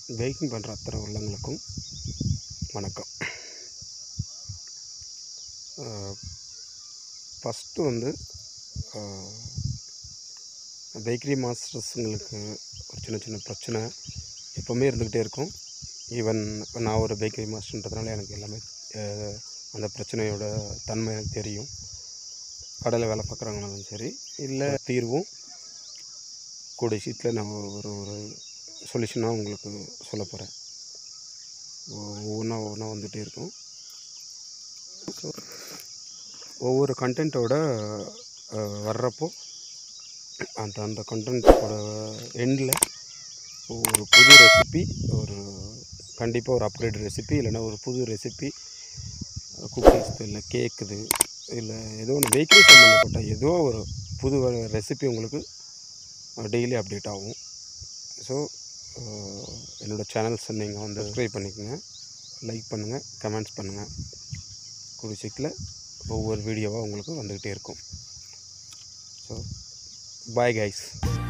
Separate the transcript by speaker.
Speaker 1: packing பண்ணுற அத்தனை உள்ளங்களுக்கும் வணக்கம் ஃபஸ்ட்டு வந்து பேக்கரி மாஸ்டர்ஸுங்களுக்கு ஒரு சின்ன சின்ன பிரச்சனை எப்போவுமே இருந்துக்கிட்டே இருக்கும் ஈவன் நான் ஒரு பேக்கரி மாஸ்டர்ன்றதுனால எனக்கு எல்லாமே அஹ், அந்த பிரச்சனையோட தன்மை எனக்கு தெரியும் கடையில் வேலை பார்க்குறவங்கனாலும் சரி இல்லை தீர்வும் கூடிய சீட்டில் நான் ஒரு ஒரு சொல்யூஷனாக உங்களுக்கு சொல்ல போகிறேன் ஒவ்வொன்றா ஒவ்வொன்றா வந்துகிட்டே இருக்கும் ஸோ ஒவ்வொரு கண்டென்ட்டோட வர்றப்போ அந்த அந்த கண்டென்ட்டோட எண்டில் ஒரு புது ரெசிபி ஒரு கண்டிப்பாக ஒரு அப்கிரேட் ரெசிபி இல்லைன்னா ஒரு புது ரெசிபி குக்கீஸ் இல்லை கேக்குது இல்லை ஏதோ ஒன்று பேக்கரி சம்மந்தப்பட்ட ஏதோ ஒரு புது ரெசிபி உங்களுக்கு டெய்லி அப்டேட் ஆகும் ஸோ என்னோடய சேனல்ஸை நீங்கள் வந்து சப்ஸ்கிரைப் பண்ணிக்கோங்க லைக் பண்ணுங்கள் கமெண்ட்ஸ் பண்ணுங்கள் கூடிய சீக்கிரத்தில் ஒவ்வொரு வீடியோவாக உங்களுக்கு வந்துக்கிட்டே இருக்கும் ஸோ பாய் கைஸ்